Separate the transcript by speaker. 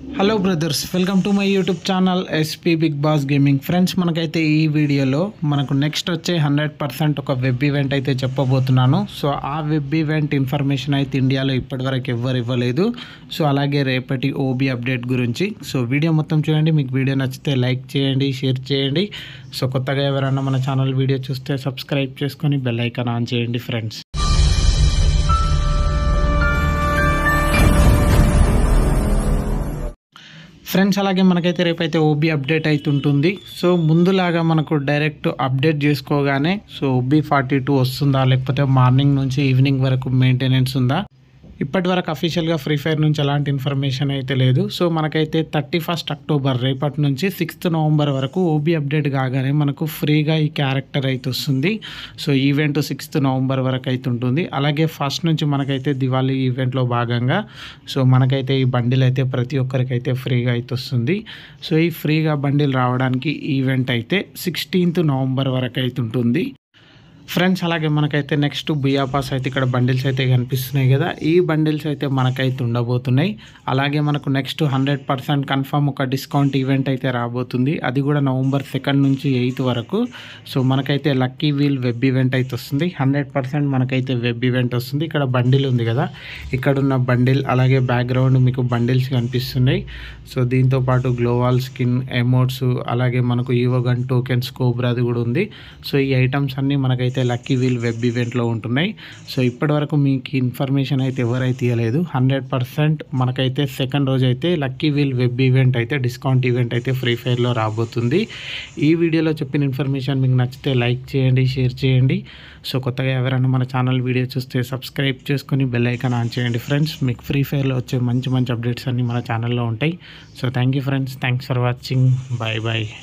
Speaker 1: hello brothers welcome to my YouTube channel S P big boss gaming friends మనకైతే ఈ వీడియోలో మనకు నెక్స్ట్ వచ్చే హండ్రెడ్ పర్సెంట్ ఒక వెబ్ ఈవెంట్ అయితే చెప్పబోతున్నాను సో ఆ వెబ్ ఈవెంట్ ఇన్ఫర్మేషన్ అయితే ఇండియాలో ఇప్పటివరకు ఎవ్వరు ఇవ్వలేదు సో అలాగే రేపటి ఓబీ అప్డేట్ గురించి సో వీడియో మొత్తం చూడండి మీకు వీడియో నచ్చితే లైక్ చేయండి షేర్ చేయండి సో కొత్తగా ఎవరైనా మన ఛానల్ వీడియో చూస్తే సబ్స్క్రైబ్ చేసుకొని బెల్ ఐకాన్ ఆన్ చేయండి ఫ్రెండ్స్ ఫ్రెండ్స్ అలాగే మనకైతే రేపైతే ఓబీ అప్డేట్ అవుతుంటుంది సో ముందులాగా మనకు డైరెక్ట్ అప్డేట్ చేసుకోగానే సో ఓబీ ఫార్టీ టూ వస్తుందా లేకపోతే మార్నింగ్ నుంచి ఈవినింగ్ వరకు మెయింటెనెన్స్ ఉందా ఇప్పటి వరకు అఫీషియల్గా ఫ్రీ ఫైర్ నుంచి ఎలాంటి ఇన్ఫర్మేషన్ అయితే లేదు సో మనకైతే థర్టీ ఫస్ట్ అక్టోబర్ రేపటి నుంచి సిక్స్త్ నవంబర్ వరకు ఓబీ అప్డేట్ కాగానే మనకు ఫ్రీగా ఈ క్యారెక్టర్ అయితే వస్తుంది సో ఈవెంట్ సిక్స్త్ నవంబర్ వరకు అయితే ఉంటుంది అలాగే ఫస్ట్ నుంచి మనకైతే దివాళీ ఈవెంట్లో భాగంగా సో మనకైతే ఈ బండిల్ అయితే ప్రతి ఒక్కరికైతే ఫ్రీగా అయితే వస్తుంది సో ఈ ఫ్రీగా బండిల్ రావడానికి ఈవెంట్ అయితే సిక్స్టీన్త్ నవంబర్ వరకు అయితే ఉంటుంది ఫ్రెండ్స్ అలాగే మనకైతే నెక్స్ట్ బియా పాస్ అయితే ఇక్కడ బండిల్స్ అయితే కనిపిస్తున్నాయి కదా ఈ బండిల్స్ అయితే మనకైతే ఉండబోతున్నాయి అలాగే మనకు నెక్స్ట్ హండ్రెడ్ పర్సెంట్ కన్ఫర్మ్ ఒక డిస్కౌంట్ ఈవెంట్ అయితే రాబోతుంది అది కూడా నవంబర్ సెకండ్ నుంచి ఎయిత్ వరకు సో మనకైతే లక్కీ వీల్ వెబ్ ఈవెంట్ అయితే వస్తుంది హండ్రెడ్ పర్సెంట్ మనకైతే వెబ్ ఈవెంట్ వస్తుంది ఇక్కడ బండిల్ ఉంది కదా ఇక్కడ ఉన్న బండిల్ అలాగే బ్యాక్గ్రౌండ్ మీకు బండిల్స్ కనిపిస్తున్నాయి సో దీంతో పాటు గ్లోవాల్ స్కిన్ ఎమోట్స్ అలాగే మనకు ఈవోగన్ టోకెన్స్ కోబ్రాది కూడా ఉంది సో ఈ ఐటమ్స్ అన్నీ మనకైతే లక్కీ వీల్ వెబ్ ఈవెంట్లో ఉంటున్నాయి సో ఇప్పటివరకు మీకు ఇన్ఫర్మేషన్ అయితే ఎవరైతే ఇవ్వలేదు హండ్రెడ్ పర్సెంట్ మనకైతే సెకండ్ రోజు అయితే లక్కీ వీల్ వెబ్ ఈవెంట్ అయితే డిస్కౌంట్ ఈవెంట్ అయితే ఫ్రీ ఫైర్లో రాబోతుంది ఈ వీడియోలో చెప్పిన ఇన్ఫర్మేషన్ మీకు నచ్చితే లైక్ చేయండి షేర్ చేయండి సో కొత్తగా ఎవరైనా మన ఛానల్ వీడియో చూస్తే సబ్స్క్రైబ్ చేసుకొని బెల్ ఐకాన్ ఆన్ చేయండి ఫ్రెండ్స్ మీకు ఫ్రీ ఫైర్లో వచ్చే మంచి మంచి అప్డేట్స్ అన్నీ మన ఛానల్లో ఉంటాయి so thank you friends thanks for watching bye bye